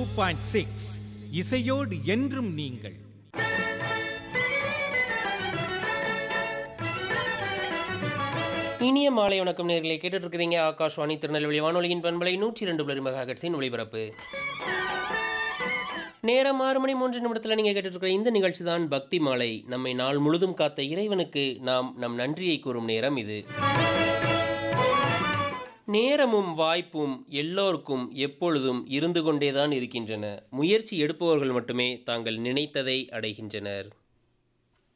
point six இசையோடு என்றும் நீங்கள் இனிய மாலை வணக்கம் நேர்களை கேட்டுட்டு இருக்கிறீங்க ஆகாஷ்வாணி திருநெல்வேலி வானொலியின் பண்பலை நூற்றி ரெண்டு புள்ளி மெகாஹெட்ஸின் ஒளிபரப்பு நேரம் ஆறு மணி மூன்று நிமிடத்தில் நீங்கள் கேட்டுட்டு இருக்கிற இந்த நிகழ்ச்சி தான் பக்தி மாலை நம்மை நாள் முழுதும் காத்த இறைவனுக்கு நாம் நம் நன்றியை கூறும் நேரம் இது நேரமும் வாய்ப்பும் எல்லோருக்கும் எப்பொழுதும் இருந்து கொண்டேதான் இருக்கின்றன முயற்சி எடுப்பவர்கள் மட்டுமே தாங்கள் நினைத்ததை அடைகின்றனர்